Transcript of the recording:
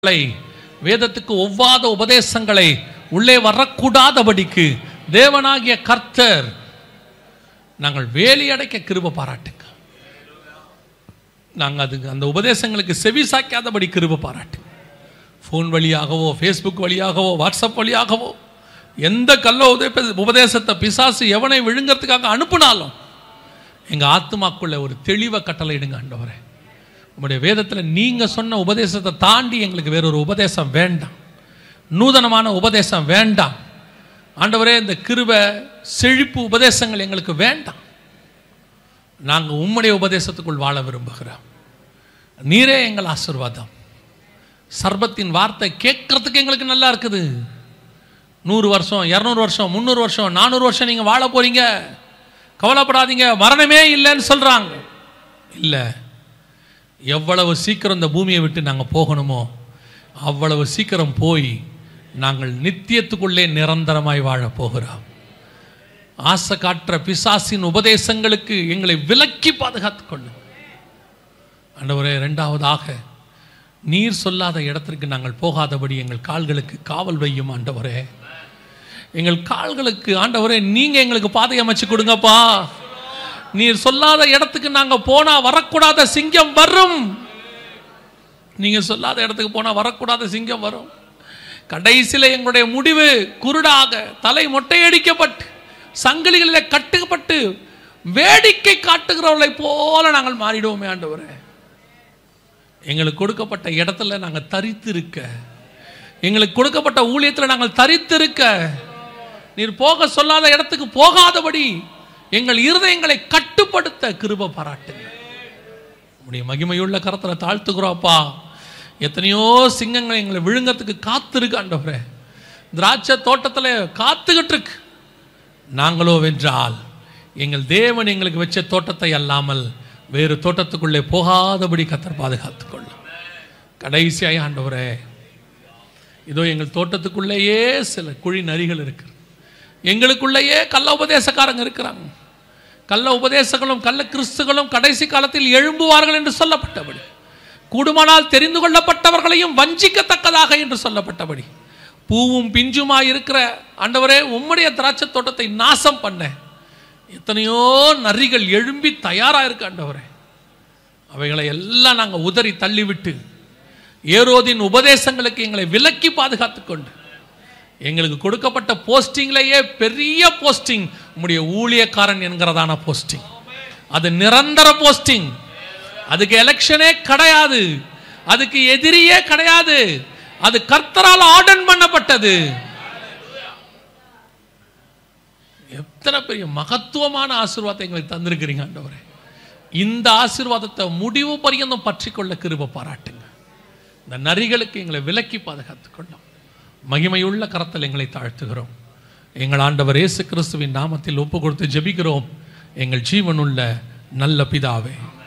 உபதேசங்களை வேதத்துக்கு ஒவ்வாத உபதேசங்களை உள்ளே வரக்கூடாதபடிக்கு தேவனாகிய கர்த்தர் நாங்கள் வேலி அடைக்க கிருப பாராட்டுங்க நாங்கள் அதுக்கு அந்த உபதேசங்களுக்கு செவி சாய்க்காதபடி கிருப பாராட்டுங்க ஃபோன் வழியாகவோ ஃபேஸ்புக் வழியாகவோ வாட்ஸ்அப் வழியாகவோ எந்த கள்ள உதய உபதேசத்தை பிசாசு எவனை விழுங்கிறதுக்காக அனுப்புனாலும் எங்கள் ஆத்மாக்குள்ள ஒரு தெளிவை கட்டளையிடுங்க ஆண்டவரே உங்களுடைய வேதத்தில் நீங்கள் சொன்ன உபதேசத்தை தாண்டி எங்களுக்கு வேறொரு உபதேசம் வேண்டாம் நூதனமான உபதேசம் வேண்டாம் ஆண்டவரே இந்த கிருப செழிப்பு உபதேசங்கள் எங்களுக்கு வேண்டாம் நாங்கள் உம்முடைய உபதேசத்துக்குள் வாழ விரும்புகிறோம் நீரே எங்கள் ஆசிர்வாதம் சர்பத்தின் வார்த்தை கேட்கறதுக்கு எங்களுக்கு நல்லா இருக்குது நூறு வருஷம் இரநூறு வருஷம் முந்நூறு வருஷம் நானூறு வருஷம் நீங்கள் வாழ போறீங்க கவலைப்படாதீங்க மரணமே இல்லைன்னு சொல்கிறாங்க இல்லை எவ்வளவு சீக்கிரம் இந்த பூமியை விட்டு நாங்கள் போகணுமோ அவ்வளவு சீக்கிரம் போய் நாங்கள் நித்தியத்துக்குள்ளே நிரந்தரமாய் வாழப் போகிறோம் ஆசை காட்டுற பிசாசின் உபதேசங்களுக்கு எங்களை விலக்கி பாதுகாத்துக் கொள்ளும் ஆண்டவரே ரெண்டாவதாக நீர் சொல்லாத இடத்திற்கு நாங்கள் போகாதபடி எங்கள் கால்களுக்கு காவல் வையும் ஆண்டவரே எங்கள் கால்களுக்கு ஆண்டவரே நீங்க எங்களுக்கு பாதை அமைச்சு கொடுங்கப்பா நீர் சொல்லாத இடத்துக்கு நாங்க போனா வரக்கூடாத சிங்கம் வரும் நீங்க சொல்லாத இடத்துக்கு போனா வரக்கூடாத சிங்கம் வரும் கடைசியில் எங்களுடைய முடிவு குருடாக தலை மொட்டையடிக்கப்பட்டு சங்கிலிகளில் கட்டுப்பட்டு வேடிக்கை காட்டுகிறவர்களை போல நாங்கள் மாறிடுவோமே ஆண்டவரே எங்களுக்கு கொடுக்கப்பட்ட இடத்துல நாங்கள் தரித்திருக்க எங்களுக்கு கொடுக்கப்பட்ட ஊழியத்தில் நாங்கள் தரித்திருக்க நீர் போக சொல்லாத இடத்துக்கு போகாதபடி எங்கள் இருதயங்களை கட்டுப்படுத்த கிருப பாராட்டுங்க உடைய மகிமையுள்ள கரத்தில் தாழ்த்துக்கிறோப்பா எத்தனையோ சிங்கங்கள் எங்களை விழுங்கத்துக்கு காத்திருக்கு ஆண்டவரே திராட்சை தோட்டத்தில் காத்துக்கிட்டு இருக்கு நாங்களோ வென்றால் எங்கள் தேவன் எங்களுக்கு வச்ச தோட்டத்தை அல்லாமல் வேறு தோட்டத்துக்குள்ளே போகாதபடி கத்தர் பாதுகாத்துக் கொள்ளும் கடைசியாய் ஆண்டவரே இதோ எங்கள் தோட்டத்துக்குள்ளேயே சில குழி நரிகள் இருக்கு எங்களுக்குள்ளேயே கள்ள உபதேசக்காரங்க இருக்கிறாங்க கள்ள உபதேசங்களும் கள்ள கிறிஸ்துகளும் கடைசி காலத்தில் எழும்புவார்கள் என்று சொல்லப்பட்டபடி கூடுமானால் தெரிந்து கொள்ளப்பட்டவர்களையும் வஞ்சிக்கத்தக்கதாக என்று சொல்லப்பட்டபடி பூவும் பிஞ்சுமாய் இருக்கிற ஆண்டவரே உம்முடைய திராட்சை தோட்டத்தை நாசம் பண்ண எத்தனையோ நரிகள் எழும்பி தயாராக இருக்கு ஆண்டவரே அவைகளை எல்லாம் நாங்கள் உதறி தள்ளிவிட்டு ஏரோதின் உபதேசங்களுக்கு எங்களை விலக்கி பாதுகாத்து கொண்டு எங்களுக்கு கொடுக்கப்பட்ட போஸ்டிங்லேயே பெரிய போஸ்டிங் உம்முடைய ஊழியக்காரன் என்கிறதான போஸ்டிங் அது நிரந்தர போஸ்டிங் அதுக்கு எலெக்ஷனே கிடையாது அதுக்கு எதிரியே கிடையாது அது கர்த்தரால் ஆர்டன் பண்ணப்பட்டது எத்தனை பெரிய மகத்துவமான ஆசீர்வாதத்தை எங்களுக்கு தந்திருக்கிறீங்க ஆண்டவரே இந்த ஆசீர்வாதத்தை முடிவு பரியந்தம் பற்றி கொள்ள கிருப பாராட்டுங்க இந்த நரிகளுக்கு எங்களை விலக்கி பாதுகாத்துக் கொள்ளும் மகிமையுள்ள கரத்தில் எங்களை தாழ்த்துகிறோம் எங்கள் ஆண்டவர் இயேசு கிறிஸ்துவின் நாமத்தில் ஒப்பு கொடுத்து ஜெபிக்கிறோம் எங்கள் ஜீவனுள்ள நல்ல பிதாவே